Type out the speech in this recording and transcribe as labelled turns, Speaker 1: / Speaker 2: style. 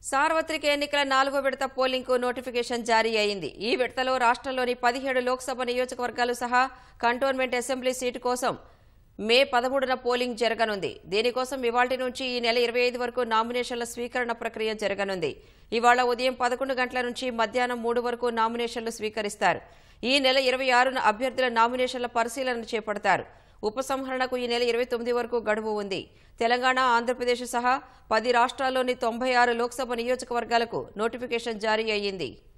Speaker 1: సార్వత్రిక ఎన్నికల నాలుగో విడత పోలింగ్కు నోటిఫికేషన్ జారీ అయింది ఈ విడతలో రాష్ట్రంలోని పదిహేడు లోక్సభ నియోజకవర్గాలు సహా కంటోన్మెంట్ అసెంబ్లీ సీటు కోసం మే పదమూడున పోలింగ్ జరగనుంది దీనికోసం ఇవాళ నుంచి ఈ నెల ఇరవై ఐదు వరకు నామినేషన్ల స్వీకరణ ప్రక్రియ జరగనుంది ఇవాళ ఉదయం పదకొండు గంటల నుంచి మధ్యాహ్నం మూడు వరకు నామినేషన్లు స్వీకరిస్తారు ఈ నెల ఇరవై ఆరున అభ్యర్థుల నామినేషన్ల పరిశీలన చేపడతారు ఉపసంహరణకు ఈ నెల ఇరవై తొమ్మిది వరకు గడువు ఉంది తెలంగాణ ఆంధ్రప్రదేశ్ సహా పది రాష్ట్రాల్లోని తొంభై ఆరు లోక్సభ నియోజకవర్గాలకు నోటిఫికేషన్ జారీ అయ్యింది